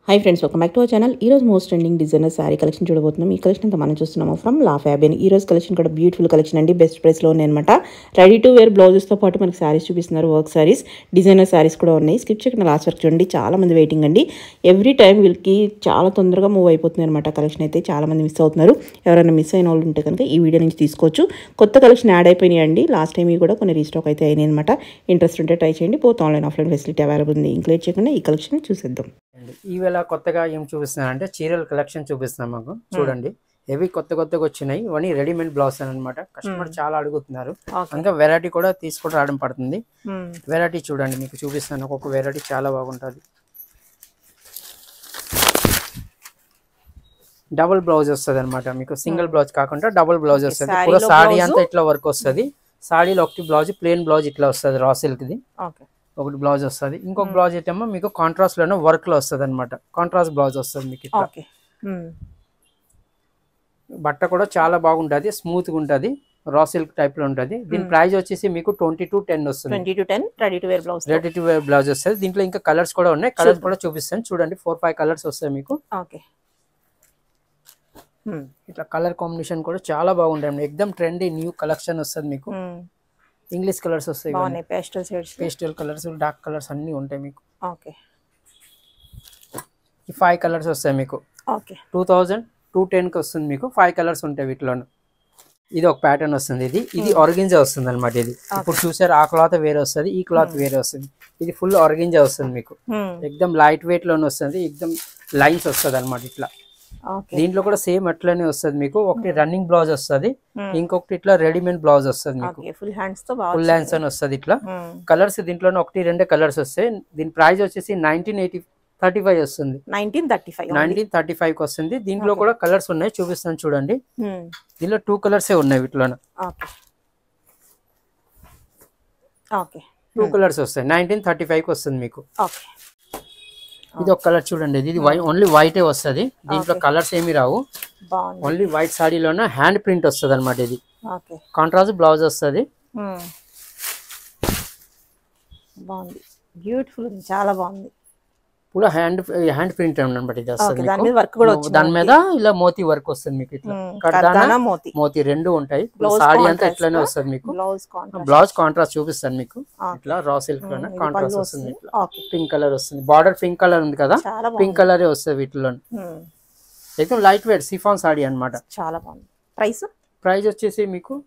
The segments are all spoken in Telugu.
High friends welcome back to our channel ఈ రోజు most trending designer saree collection చూడబోతున్నాం ఈ కలెక్షన్ అంతా మనం చూస్తున్నాము ఫ్రమ్ లా ఫ్యాబియన్ ఈ రోజు కలెక్షన్ కూడా బ్యూటిఫుల్ కలెక్షన్ అండి బెస్ట్ ప్రైస్లో ఉన్నాయి అనమాట రెడీ టు వేర్ బ్లౌజెస్తో పాటు మనకి శారీస్ చూపిస్తున్నారు వర్క్ శారీస్ డిజైనర్ శారీస్ కూడా ఉన్నాయి స్కిప్ చేయకుండా లాస్ట్ వరకు చూడండి చాలా మంది వెయిటింగ్ అండి ఎవ్రీ టైం వీళ్ళకి చాలా తొందరగా మూవ్ అయిపోతుంది అనమాట కలెక్షన్ అయితే చాలా మంది మిస్ అవుతున్నారు ఎవరైనా మిస్ అయిన వాళ్ళు ఉంటే కనుక ఈ వీడియో నుంచి తీసుకోవచ్చు కొత్త కలెక్షన్ యాడ్ అయిపోయినాయి అండి లాస్ట్ టైం ఇవి కూడా కొన్ని రీస్టాక్ అయితే అయినాయి అనమాట ఇంట్రెస్ట్ ఉంటే ట్రై చేయండి పోతే ఆన్లైన్ ఆఫ్లైన్ ఫెసిలిటీ అవైలబుల్ ఉంది ఇంక్లూడ్ చేయకుండా ఈ కలెక్షన్ చూసేద్దాం అండి ఈవేళ కొత్తగా ఏం చూపిస్తున్నానంటే చీరల కలెక్షన్ చూపిస్తున్నాం మాకు చూడండి ఇవి కొత్త కొత్తగా వచ్చినాయి ఇవన్నీ రెడీమేడ్ బ్లౌజ్ అనమాట కస్టమర్ చాలా అడుగుతున్నారు ఇంకా వెరైటీ కూడా తీసుకొని రావడం పడుతుంది వెరైటీ చూడండి మీకు చూపిస్తాను ఒక్కొక్క వెరైటీ చాలా బాగుంటుంది డబుల్ బ్లౌజ్ వస్తుంది అనమాట మీకు సింగిల్ బ్లౌజ్ కాకుండా డబుల్ బ్లౌజ్ వస్తుంది saree పూర లో సాడీ blouse? అంతా ఇట్లా వర్క్ వస్తుంది సాడీలో ఒకటి బ్లౌజ్ ప్లేన్ బ్లౌజ్ ఇట్లా వస్తుంది రా సిల్క్ది ఓకే ఒకటి బ్లౌజ్ వస్తుంది ఇంకొక బ్లౌజ్ ఏమో మీకు కాంట్రాస్ట్ లోనే వర్క్ లో వస్తుంది అనమాట కాంట్రాస్ట్ బ్లౌజ్ వస్తుంది మీకు ఇట్లా ఓకే బట్ట కూడా చాలా బాగుంటది స్మూత్ గా ఉంటది రా సిల్క్ టైప్ లో ఉంటది దీని ప్రైస్ వచ్చేసి మీకు ట్వంటీ టు టెన్ వస్తుంది twenty two ten ready to wear blouse ready to wear blouse వస్తుంది దీంట్లో ఇంకా కలర్స్ కూడా ఉన్నాయి కలర్స్ కూడా చూపిస్తాను చూడండి ఫోర్ ఫైవ్ కలర్స్ వస్తాయి మీకు ఓకే ఇట్లా కలర్ కాంబినేషన్ కూడా చాలా బాగుంటాయి ఎక్దమ్ ట్రెండీ న్యూ కలెక్షన్ వస్తుంది మీకు ఇంగ్లీష్ కలర్స్ వస్తాయి బాగున్నాయి pastel shades pastel colours dark colours అన్ని ఉంటాయి మీకు ఓకే ఈ ఫైవ్ కలర్స్ వస్తాయి మీకు ఓకే టూ థౌజండ్ టూ టెన్కి వస్తుంది మీకు ఫైవ్ కలర్స్ ఉంటాయి వీటిలోను ఇది ఒక ప్యాటర్న్ వస్తుంది ఇది ఇది ఆర్గెంజా వస్తుంది అనమాట ఇది ఇప్పుడు చూసారు ఆ క్లాత్ వేరే వస్తుంది ఈ క్లాత్ వేరే వస్తుంది ఇది ఫుల్ ఆర్గెంజా వస్తుంది మీకు ఎక్దమ్ లైట్ వెయిట్ లోనే వస్తుంది ఎక్దమ్ లైన్స్ వస్తుంది అనమాట ఇట్లా ఓకే దీంట్లో కూడా సేమ్ అట్లనే వస్తుంది మీకు ఒకటి రన్నింగ్ బ్లౌజ్ వస్తుంది ఇంకొకటి ఇట్లా రెడీమేడ్ బ్లౌజ్ వస్తుంది మీకు ఓకే ఫుల్ హ్యాండ్స్ తో బాగా ఫుల్ లైన్స్ అని వస్తుంది ఇట్లా కలర్స్ దీంట్లోనే ఒకటి రెండే కలర్స్ వస్తాయి దీని ప్రైస్ వచ్చేసి నైన్టీన్ ఎయిటీ థర్టీ ఫైవ్ వస్తుంది nineteen thirty five nineteen thirty five కి వస్తుంది దీంట్లో కూడా కలర్స్ ఉన్నాయి చూపిస్తాను చూడండి దీనిలో టూ కలర్సే ఉన్నాయి వీటిలో ఓకే ఓకే టూ కలర్స్ వస్తాయి నైన్టీన్ థర్టీ ఫైవ్ కి వస్తుంది మీకు ఓకే ఇది ఒక కలర్ చూడండి ఇది ఓన్లీ వైటే వస్తుంది దీంట్లో కలర్స్ ఏమి రావు బాగుంది ఓన్లీ వైట్ సాడీలోనే హ్యాండ్ ప్రింట్ వస్తుంది అనమాట ఇది ఓకే కాంట్రాస్ట్ బ్లౌజ్ వస్తుంది బాగుంది బ్యూటిఫుల్ ఉంది చాలా బాగుంది కూడా హ్యాండ్ హ్యాండ్ ప్రింట్ అనమాట ఇది వస్తుంది ఓకే దాని మీకు. మీద వర్క్ కూడా వచ్చింది దాని మీద ఇలా మోతీ వర్క్ వస్తుంది మీకు ఇట్లా మ్మ్. కర్దానా కర్దానా మోతి మోతీ రెండు ఉంటాయి Blouse సాడీ అంతా contrast ఇట్లానే గా? వస్తుంది మీకు బ్లౌజ్ కాంట్రాస్ట్ బ్లౌజ్ కాంట్రాస్ట్ చూపిస్తాను మీకు Okay. ఇట్లా రా సిల్క్ లోనే కాంట్రాస్ట్ వస్తుంది ఇట్లా ఓకే పింక్ కలర్ వస్తుంది బార్డర్ పింక్ కలర్ ఉంది కదా చాలా పింక్ బాగుంది కలరే వస్తుంది వీటిలో మ్మ్. అయితే లైట్ వెయిట్ సిఫాన్ సాడీ అన్నమాట చాలా బాగుంది ప్రైస్ ప్రైస్ వచ్చేసి మీకు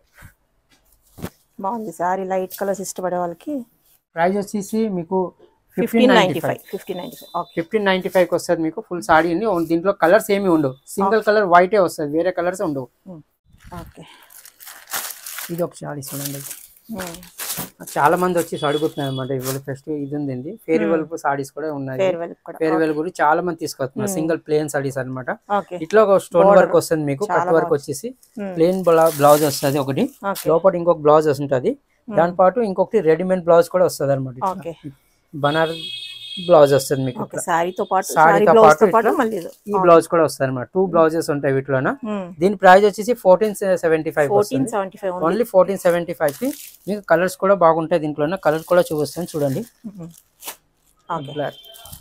బాగుంది సారీ లైట్ కలర్స్ ఇష్టపడే వాళ్ళకి ప్రైస్ వచ్చేసి మీకు fifteen fifteen ninety ninety five five fifteen ninety five okay fifteen ninety five వస్తుంది మీకు ఫుల్ సాడీ ఉంది ఓన్ దీంట్లో కలర్స్ ఏమి ఉండవు సింగిల్ కలర్ వైటే వస్తుంది వేరే కలర్స్ ఉండవు ఓకే ఇది ఒక సాడీ చూడండి చాలా మంది వచ్చి అడుగుతున్నారు అనమాట ఇవాళ ఫెస్ట్ ఇది ఉంది ఫేర్వెల్ సాడీస్ కూడా ఉన్నాయి ఫేర్వెల్ కూడా ఫేర్వెల్ గురించి చాలా మంది తీసుకొస్తున్నారు సింగిల్ ప్లేన్ సాడీస్ అన్నమాట ఓకే ఇట్లా ఒక స్టోన్ వర్క్ వస్తుంది మీకు కట్ వర్క్ వచ్చేసి ప్లేన్ బ్లౌజ్ వస్తుంది ఒకటి ఓకే లోపల ఇంకొక బ్లౌజ్ వస్తుంటది దాని పాటు ఇంకొకటి రెడీమేడ్ బ్లౌజ్ కూడా వస్తుంది అనమాట ఓకే బనారస్ బ్లౌజ్ వస్తుంది మీకు ఓకే సారీతో పాటు Saree సారీ తో బ్లౌజ్ పాటు తో పాటు ఇట్లా మళ్ళీ ఇది. ఈ బ్లౌజ్ కూడా వస్తుంది అనమాట టూ బ్లౌజెస్ ఉంటాయి వీటిలోన మ్మ్. దీని ప్రైస్ వచ్చేసి ఫోర్టీన్ సెవెంటీ ఫైవ్ ఫోర్టీన్ వస్తుంది seventy five only fourteen seventy five కి మీకు కలర్స్ కూడా బాగుంటాయి దీంట్లో కలర్ కూడా చూపిస్తాను చూడండి ఓకే Black.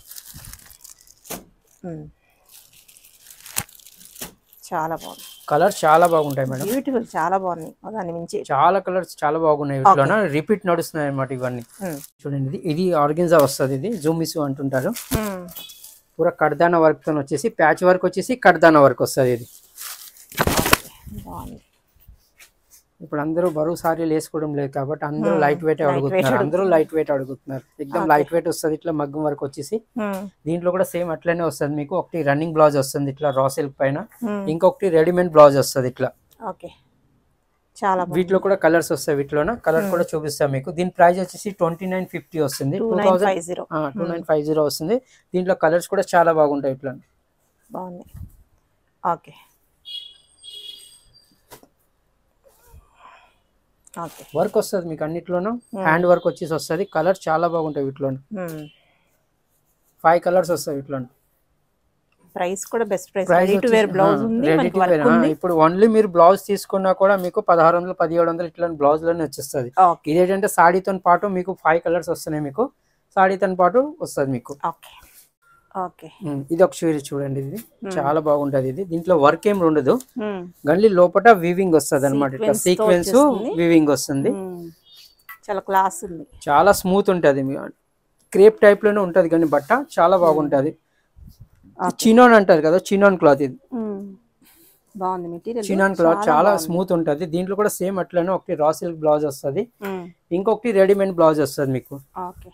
మ్మ్. చాలా బాగుంది కలర్ చాలా బాగుంటాయి మేడం బ్యూటిఫుల్ చాలా బాగున్నాయి దాన్ని మించి చాలా కలర్స్ చాలా బాగున్నాయి వీటిలోన రిపీట్ నడుస్తున్నాయి అనమాట ఇవన్నీ మ్మ్. చూడండి ఇది ఇది ఆర్గెన్జా వస్తుంది ఇది జూమిసు అంటుంటారు మ్మ్. పూర కడ్దాన వర్క్ తో వచ్చేసి ప్యాచ్ వర్క్ వచ్చేసి కడ్దాన వర్క్ వస్తుంది ఇది బాగుంది ఇప్పుడు అందరూ బరువు సారీలు వేసుకోవడం లేదు కాబట్టి అందరూ లైట్ వెయిట్ అడుగుతున్నారు అందరూ లైట్ వెయిట్ అడుగుతున్నారు ఎక్దమ్ లైట్ వెయిట్ వస్తుంది ఇట్లా మగ్గం వర్క్ వచ్చేసి మ్మ్. దీంట్లో కూడా సేమ్ అట్లనే వస్తుంది మీకు ఒకటి రన్నింగ్ బ్లౌజ్ వస్తుంది ఇట్లా రా సిల్క్ పైన మ్మ్. ఇంకొకటి రెడీమేడ్ బ్లౌజ్ వస్తుంది ఇట్లా ఓకే చాలా బాగుంది వీటిలో కూడా కలర్స్ వస్తాయి వీటిలోన కలర్ కూడా చూపిస్తాం మీకు దీని ప్రైస్ వచ్చేసి ట్వంటీ నైన్ ఫిఫ్టీ వస్తుంది two two nine thousand five zero two nine five zero వస్తుంది దీంట్లో కలర్స్ కూడా చాలా బాగుంటాయి ఇట్లా బాగుంది ఓకే ఓకే వర్క్ వస్తుంది మీకు అన్నిట్లోనూ హ్యాండ్ వర్క్ వచ్చేసి వస్తుంది కలర్ చాలా బాగుంటాయి వీటిలో మ్మ్. ఫైవ్ కలర్స్ వస్తాయి వీటిలో ప్రైస్ కూడా best price price ready to wear blouse ఉంది మనకి వర్క్ ఉంది ఇప్పుడు ఓన్లీ మీరు బ్లౌజ్ తీసుకున్నా కూడా మీకు పదహారు వందలు పదిహేడు వందలు ఇట్లా బ్లౌజ్ లోనే వచ్చేస్తుంది ఓకే ఇదేంటంటే సాడీతో పాటు మీకు ఫైవ్ కలర్స్ వస్తున్నాయి మీకు సాడీతో పాటు వస్తుంది మీకు ఓకే ఓకే ఉమ్, ఇది ఒక చీర చూడండి ఇది చాలా బాగుంటది ఇది దీంట్లో వర్క్ ఏం ఉండదు ఉమ్, గండ్లి లోపల వీవింగ్ వస్తుంది అనమాట ఇట్లా Sequence తో సీక్వెన్స్ వచ్చేస్తుంది. వీవింగ్ వస్తుంది ఉమ్. చాలా క్లాస్ ఉంది చాలా స్మూత్ ఉంటది క్రేప్ టైప్ లోనే ఉంటది కానీ బట్ట చాలా బాగుంటది చినోన్ అంటారు కదా చినోన్ క్లాత్ ఇది ఉమ్. బాగుంది మెటీరియల్ చినాన్ క్లాత్ చాలా స్మూత్ ఉంటది దీంట్లో కూడా సేమ్ అట్లనే ఒకటి రా సిల్క్ బ్లౌజ్ వస్తుంది ఇంకొకటి రెడీమేడ్ బ్లౌజ్ వస్తుంది మీకు ఓకే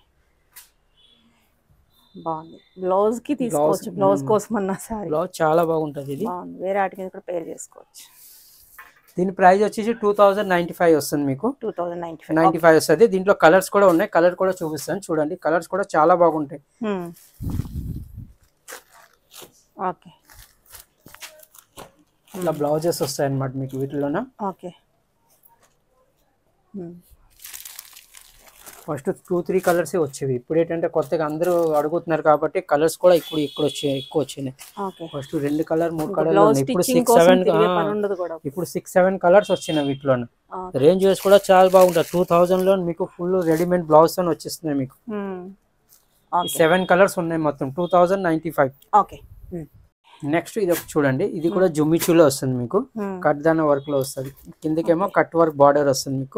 బాగుంది బ్లౌజ్ కి తీసుకోవచ్చు బ్లౌజ్ కోసం అన్న సారీ బ్లౌజ్ చాలా బాగుంటది ఇది బాగుంది వేరే వాటి మీద కూడా పేర్ చేసుకోవచ్చు దీని ప్రైస్ వచ్చేసి టూ థౌజండ్ నైన్టీ ఫైవ్ వస్తుంది మీకు two thousand ninety five ninety five వస్తుంది దీంట్లో కలర్స్ కూడా ఉన్నాయి కలర్ కూడా చూపిస్తాను చూడండి కలర్స్ కూడా చాలా బాగుంటాయి ఓకే ఇట్లా బ్లౌజెస్ వస్తాయి అన్నమాట మీకు వీటిలోన okay first two three colours వచ్చేవి ఇప్పుడు ఏంటంటే కొత్తగా అందరూ అడుగుతున్నారు కాబట్టి కలర్స్ కూడా ఇప్పుడు ఇక్కడ వచ్చాయి ఎక్కువ వచ్చినాయి ఓకే ఫస్ట్ రెండు కలర్ మూడు కలర్ బ్లౌజ్ ఇప్పుడు స్టిచ్చింగ్ సిక్స్ కోసం సెవెన్ తిరిగే పని ఉండదు కూడా ఇప్పుడు సిక్స్ సెవెన్ కలర్స్ వచ్చినాయి వీటిలోన Okay. రేంజ్ వేసి కూడా చాలా బాగుంటుంది టూ థౌజండ్ లో మీకు ఫుల్ రెడీమేడ్ బ్లౌజ్ తో వచ్చేస్తున్నాయి మీకు ఓకే సెవెన్ కలర్స్ ఉన్నాయి మొత్తం two thousand ninety five okay next ఇది ఒకటి చూడండి ఇది కూడా జుమ్మిచూలో వస్తుంది మీకు కట్ దాన వర్క్ లో వస్తుంది కిందకేమో కట్ వర్క్ బార్డర్ వస్తుంది మీకు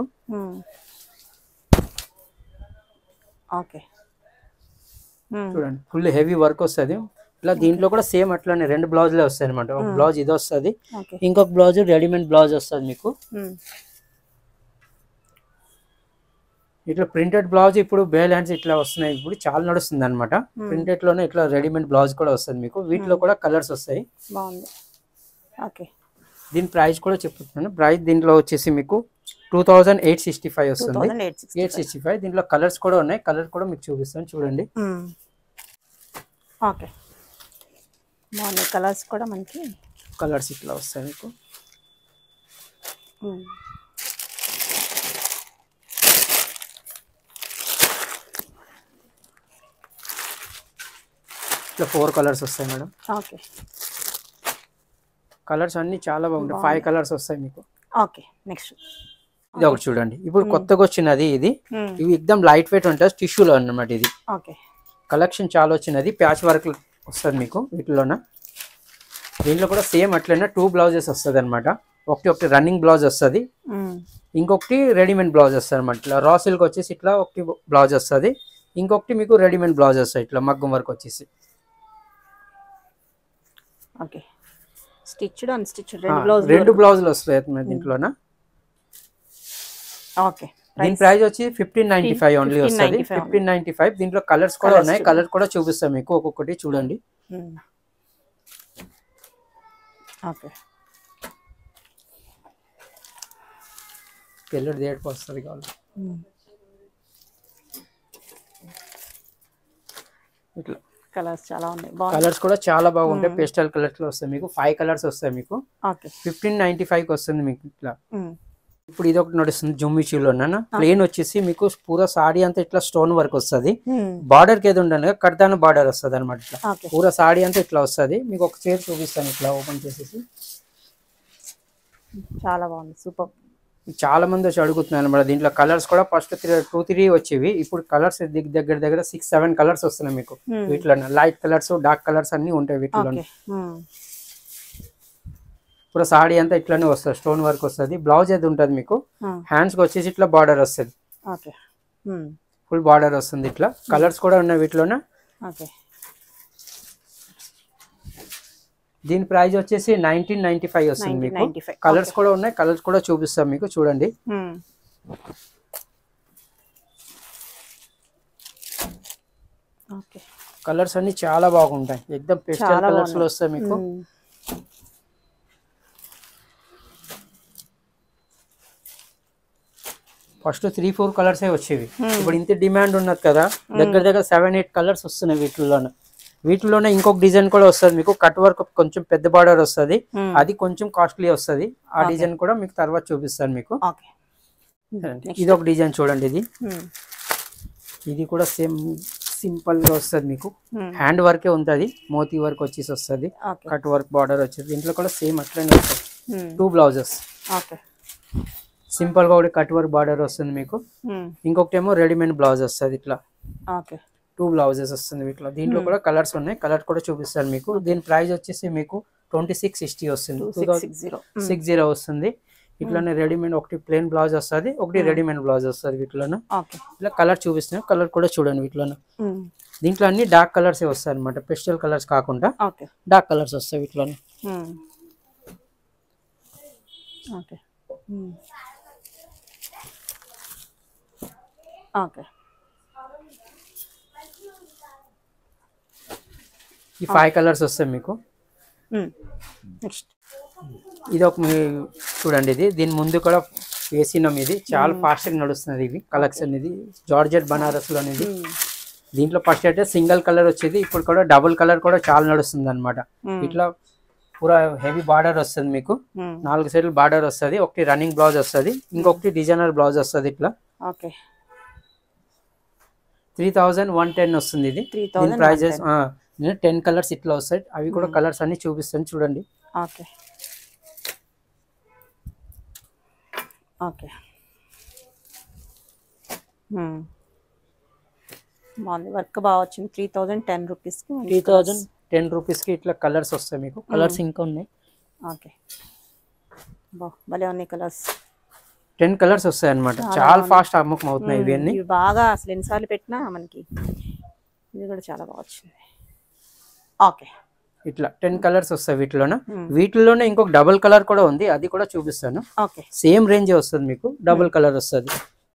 ఓకే చూడండి ఫుల్ హెవీ వర్క్ వస్తుంది ఇట్లా దీంట్లో కూడా సేమ్ అట్లానే రెండు బ్లౌజ్లే వస్తాయి అనమాట ఒక బ్లౌజ్ ఇది వస్తుంది ఓకే ఇంకొక బ్లౌజ్ రెడీమేడ్ బ్లౌజ్ వస్తుంది మీకు ఇట్లా ప్రింటెడ్ బ్లౌజ్ ఇప్పుడు బేల్ హ్యాండ్స్ ఇట్లా వస్తున్నాయి ఇప్పుడు చాలా నడుస్తుంది అనమాట ప్రింటెడ్ లోనే ఇట్లా రెడీమేడ్ బ్లౌజ్ కూడా వస్తుంది మీకు వీటిలో కూడా కలర్స్ వస్తాయి బాగుంది ఓకే దీని ప్రైస్ కూడా చెప్తున్నాను ప్రైస్ దీంట్లో వచ్చేసి మీకు two thousand eight sixty five two వస్తుంది thousand eight sixty eight sixty five దీంట్లో కలర్స్ కూడా ఉన్నాయి కలర్ కూడా మీకు చూపిస్తాను చూడండి ఓకే బాగుంది కలర్స్ కూడా మనకి కలర్స్ ఇట్లా వస్తాయి మీకు ఉమ్. ఇట్లా ఫోర్ కలర్స్ వస్తాయి మేడం ఓకే కలర్స్ అన్ని చాలా బాగుంటాయి ఫైవ్ కలర్స్ వస్తాయి మీకు ఓకే నెక్స్ట్ ఇది ఒకటి చూడండి ఇప్పుడు కొత్తగా వచ్చినది ఇది ఇవి ఎక్దమ్ లైట్ వెయిట్ ఉంటుంది టిష్యూలో అన్నమాట ఇది ఓకే కలెక్షన్ చాలా వచ్చినది ప్యాచ్ వర్క్ వస్తుంది మీకు వీటిలోన దీంట్లో కూడా సేమ్ అట్లనే టూ బ్లౌజెస్ వస్తుంది అనమాట ఒకటి ఒకటి రన్నింగ్ బ్లౌజ్ వస్తుంది ఇంకొకటి రెడీమేడ్ బ్లౌజ్ వస్తుంది అనమాట ఇట్లా రా సిల్క్ వచ్చేసి ఇట్లా ఒకటి బ్లౌజ్ వస్తుంది ఇంకొకటి మీకు రెడీమేడ్ బ్లౌజ్ వస్తాయి ఇట్లా మగ్గం వర్క్ వచ్చేసి ఓకే స్టిచ్డ్ అన్ స్టిచ్డ్ ఆ, రెండు బ్లౌజ్ రెండు బ్లౌజులు వస్తాయి అన్నమాట దీంట్లోన ఓకే దీని ప్రైస్ వచ్చి ఫిఫ్టీన్ నైన్టీ ఫైవ్ ఓన్లీ వస్తుంది 15.95 ఫిఫ్టీన్ నైన్టీ ఫైవ్ దీంట్లో కలర్స్ కూడా ఉన్నాయి కలర్ కూడా చూపిస్తాం మీకు ఒక్కొక్కటి చూడండి ఓకే తెల్లటి దేడికి వస్తుంది కావాలి ఇట్లా కలర్స్ చాలా ఉన్నాయి బాగుంది కలర్స్ కూడా చాలా బాగుంటాయి పేస్టల్ కలర్స్ లో వస్తాయి మీకు ఫైవ్ కలర్స్ వస్తాయి మీకు ఓకే ఫిఫ్టీన్ నైన్టీ ఫైవ్ కి వస్తుంది మీకు ఇట్లా ఇప్పుడు ఇది ఒకటి నడుస్తుంది జుమ్మిచీలో ప్లేన్ వచ్చేసి మీకు పూరా సాడీ అంతా ఇట్లా స్టోన్ వర్క్ వస్తుంది బార్డర్ కి ఏది ఉండండి కడతాన బార్డర్ వస్తుంది అనమాట ఇట్లా ఓకే పూరా సాడీ అంతా ఇట్లా వస్తుంది మీకు ఒక చైర్ చూపిస్తాను ఇట్లా ఓపెన్ చేసేసి చాలా బాగుంది సూపర్ చాలా మంది వచ్చి అడుగుతున్నారు అనమాట దీంట్లో కలర్స్ కూడా ఫస్ట్ త్రీ టూ త్రీ వచ్చేవి ఇప్పుడు కలర్స్ దగ్గర దగ్గర సిక్స్ సెవెన్ కలర్స్ వస్తున్నాయి మీకు వీటిలో లైట్ కలర్స్ డార్క్ కలర్స్ అన్ని ఉంటాయి వీటిలో ఓకే పూరా సాడీ అంతా ఇట్లానే వస్తుంది స్టోన్ వర్క్ వస్తుంది బ్లౌజ్ అయితే ఉంటుంది మీకు హ్యాండ్స్ కి వచ్చేసి ఇట్లా బార్డర్ వస్తుంది ఓకే ఫుల్ బార్డర్ వస్తుంది ఇట్లా కలర్స్ కూడా ఉన్నాయి వీటిలోనే ఓకే దీని ప్రైస్ వచ్చేసి నైన్టీన్ నైన్టీ ఫైవ్ వస్తుంది మీకు నైన్టీ ఫైవ్ కలర్స్ కూడా ఉన్నాయి కలర్స్ కూడా చూపిస్తాం మీకు చూడండి ఓకే కలర్స్ అన్ని చాలా బాగుంటాయి ఎక్దమ్ పేస్టల్ చాలా కలర్స్ లో వస్తాయి మీకు ఫస్ట్ త్రీ ఫోర్ కలర్స్ వచ్చేవి ఇప్పుడు ఇంత డిమాండ్ ఉన్నది కదా దగ్గర దగ్గర సెవెన్ ఎయిట్ కలర్స్ వస్తున్నాయి వీటిలోనే వీటిలోనే ఇంకొక డిజైన్ కూడా వస్తుంది మీకు కట్ వర్క్ కొంచెం పెద్ద బార్డర్ వస్తుంది అది కొంచెం కాస్ట్లీ వస్తుంది ఆ డిజైన్ కూడా మీకు తర్వాత చూపిస్తాను మీకు ఓకే ఇది ఒక డిజైన్ చూడండి ఇది ఇది కూడా సేమ్ సింపుల్ గా వస్తుంది మీకు హ్యాండ్ వర్కే ఉంటుంది మోతీ వర్క్ వచ్చేసి వస్తుంది ఓకే కట్ వర్క్ బార్డర్ వచ్చేది దీంట్లో కూడా సేమ్ అట్లనే వస్తుంది టూ బ్లౌజెస్ ఓకే సింపుల్ గా ఒకటి కట్ వర్క్ బార్డర్ వస్తుంది మీకు ఇంకొకటి ఏమో రెడీమేడ్ బ్లౌజ్ వస్తుంది ఇట్లా ఓకే టూ బ్లౌజెస్ వస్తుంది వీటిలో దీంట్లో కూడా కలర్స్ ఉన్నాయి కలర్ కూడా చూపిస్తాను మీకు దీని ప్రైస్ వచ్చేసి మీకు ట్వంటీ సిక్స్ సిక్స్టీ వస్తుంది two six six zero six zero వస్తుంది ఇట్లానే రెడీమేడ్ ఒకటి ప్లెయిన్ బ్లౌజ్ వస్తుంది ఒకటి రెడీమేడ్ బ్లౌజ్ వస్తుంది వీటిలోనే ఓకే ఇట్లా కలర్ చూపిస్తున్నాను కలర్ కూడా చూడండి వీటిలోనే దీంట్లో అన్ని డార్క్ కలర్స్ వస్తాయి అనమాట పెస్టల్ కలర్స్ కాకుండా ఓకే డార్క్ కలర్స్ వస్తాయి వీటిలోనే ఓకే ఓకే ఈ ఫైవ్ కలర్స్ వస్తాయి మీకు నెక్స్ట్ ఇది ఒక మీ చూడండి ఇది దీని ముందు కూడా వేసినాం ఇది చాలా ఫాస్ట్ గా నడుస్తుంది ఇవి కలెక్షన్ ఇది జార్జెట్ బనారస్ లో అనేది దీంట్లో ఫస్ట్ అయితే సింగిల్ కలర్ వచ్చేది ఇప్పుడు కూడా డబుల్ కలర్ కూడా చాలా నడుస్తుంది అనమాట ఇట్లా పూరా హెవీ బార్డర్ వస్తుంది మీకు నాలుగు సైడ్లు బార్డర్ వస్తుంది ఒకటి రన్నింగ్ బ్లౌజ్ వస్తుంది ఇంకొకటి డిజైనర్ బ్లౌజ్ వస్తుంది ఇట్లా okay three thousand one ten వస్తుంది ఇది త్రీ దీని థౌసండ్ ప్రైజెస్ టెన్ కలర్స్ ఇట్లా వస్తాయి అవి కూడా కలర్స్ అన్ని చూపిస్తాను చూడండి ఓకే ఓకే బాగుంది వర్క్ బాగా వచ్చింది త్రీ థౌజండ్ టెన్ రూపీస్కి త్రీ థౌజండ్ టెన్ రూపీస్కి ఇట్లా కలర్స్ వస్తాయి మీకు కలర్స్ ఇంకా ఉన్నాయి ఓకే బా భలే ఉన్నాయి కలర్స్ టెన్ కలర్స్ వస్తాయి అనమాట చాలా ఫాస్ట్ అమ్మకం అవుతున్నాయి ఇవన్నీ ఇవి బాగా అసలు ఎన్నిసార్లు పెట్టినా మనకి ఇది కూడా చాలా బాగా వచ్చింది ఓకే ఇట్లా టెన్ కలర్స్ వస్తాయి వీటిలోనే వీటిలోనే ఇంకొక డబుల్ కలర్ కూడా ఉంది అది కూడా చూపిస్తాను ఓకే సేమ్ రేంజ్ వస్తుంది మీకు డబుల్ కలర్ వస్తుంది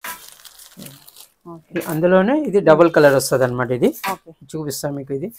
ఓకే అందులోనే ఇది డబుల్ కలర్ వస్తుంది అనమాట ఇది ఓకే చూపిస్తాను మీకు ఇది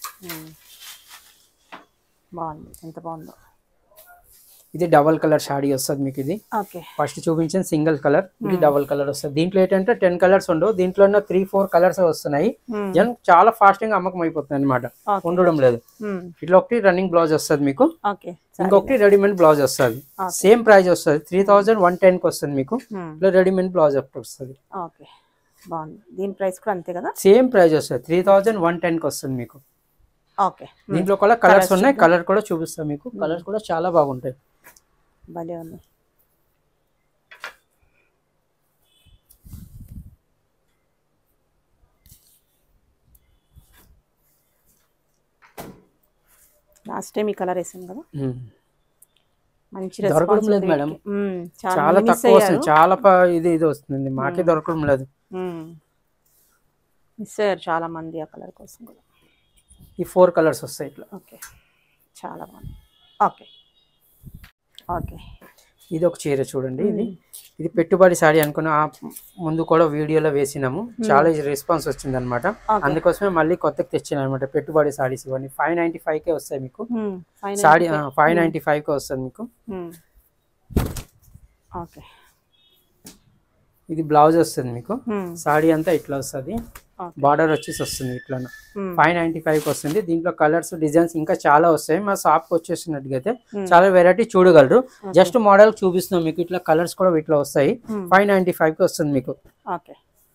బాగుంది ఎంత బాగుందో ఇది డబుల్ కలర్ షాడీ వస్తుంది మీకు ఇది ఓకే ఫస్ట్ చూపించిన సింగిల్ కలర్ ఇది డబుల్ కలర్ వస్తుంది దీంట్లో ఏంటంటే టెన్ కలర్స్ ఉండవు దీంట్లో త్రీ ఫోర్ కలర్స్ వస్తున్నాయి జన్ చాలా ఫాస్ట్ గా అమ్మకం అయిపోతుంది అనమాట Okay. ఉండడం లేదు ఇట్లా ఒకటి రన్నింగ్ బ్లౌజ్ వస్తుంది మీకు ఓకే ఇంకొకటి రెడీమేడ్ బ్లౌజ్ వస్తుంది సేమ్ ప్రైస్ వస్తుంది త్రీ థౌజండ్ వన్ టెన్ కి వస్తుంది మీకు ఇట్లా రెడీమేడ్ బ్లౌజ్ ఒకటి వస్తుంది ఓకే బాగుంది దీని ప్రైస్ కూడా అంతే కదా సేమ్ ప్రైస్ వస్తుంది త్రీ థౌజండ్ వన్ టెన్ కి వస్తుంది మీకు ఓకే దీంట్లో కూడా కలర్స్ ఉన్నాయి కలర్ కూడా చూపిస్తాం మీకు కలర్స్ కూడా చాలా బాగుంటాయి భలే ఉంది లాస్ట్ టైం ఈ కలర్ వేసాం కదా ఉమ్. మంచి దొరకడం రెస్పాన్స్ లేదు మేడం. చాలా చాలా మిస్ తక్కువ వస్తుంది చాలా ప- ఇది ఇది వస్తుంది మాకే దొరకడం లేదు మిస్ అయ్యారు చాలా మంది ఆ కలర్ కోసం కూడా ఈ ఫోర్ కలర్స్ వస్తాయి ఇట్లా ఓకే చాలా బాగుంది ఓకే ఓకే ఇది ఒక చీర చూడండి ఇది ఇది పెట్టుబడి సారీ అనుకున్న ఆ ముందు కూడా వీడియోలో వేసినాము చాలా రెస్పాన్స్ వచ్చింది అనమాట అందుకోసమే మళ్ళీ కొత్తకి తెచ్చిన అనమాట పెట్టుబడి సారీస్ ఇవన్నీ ఫైవ్ నైన్టీ ఫైవ్ కే వస్తాయి మీకు fine sorry five ninety five K వస్తుంది మీకు ఓకే ఇది బ్లౌజ్ వస్తుంది మీకు సాడీ అంతా ఇట్లా వస్తుంది Okay. బార్డర్ వచ్చేసి వస్తుంది ఇట్లా ఫైవ్ నైన్టీ ఫైవ్ వస్తుంది దీంట్లో కలర్స్ డిజైన్స్ ఇంకా చాలా వస్తాయి మా షాప్ కి వచ్చేసినట్టుగైతే చాలా వెరైటీ చూడగలరు జస్ట్ మోడల్ చూపిస్తున్నాం మీకు ఇట్లా కలర్స్ కూడా ఇట్లా వస్తాయి ఫైవ్ నైన్టీ ఫైవ్ కి వస్తుంది మీకు okay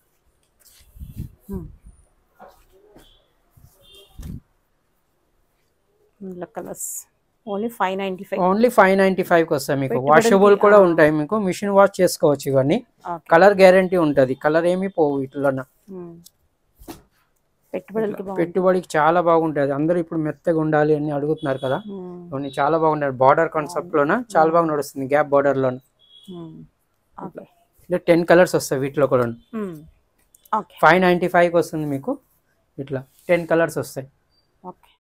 colours only five ninety five only five ninety five కి వస్తాయి మీకు వాషబుల్ కూడా ఉంటాయి మీకు మిషన్ వాష్ చేసుకోవచ్చు ఇవన్నీ ఓకే కలర్ గ్యారంటీ ఉంటది కలర్ ఏమి పోవు ఇట్లా పెట్టుబడులకి బాగుంది పెట్టుబడికి చాలా బాగుంటది అందరూ ఇప్పుడు మెత్తగా ఉండాలి అని అడుగుతున్నారు కదా మ్మ్. ఇవన్నీ చాలా బాగుంటాయి బార్డర్ కాన్సెప్ట్ లోన చాలా బాగా నడుస్తుంది గ్యాప్ బార్డర్ లోన మ్మ్. ఓకే ఇట్లా టెన్ కలర్స్ వస్తాయి వీటిలో కూడా మ్మ్. ఓకే ఫైవ్ నైంటీ ఫైవ్కి వస్తుంది మీకు ఇట్లా టెన్ కలర్స్ వస్తాయి ఓకే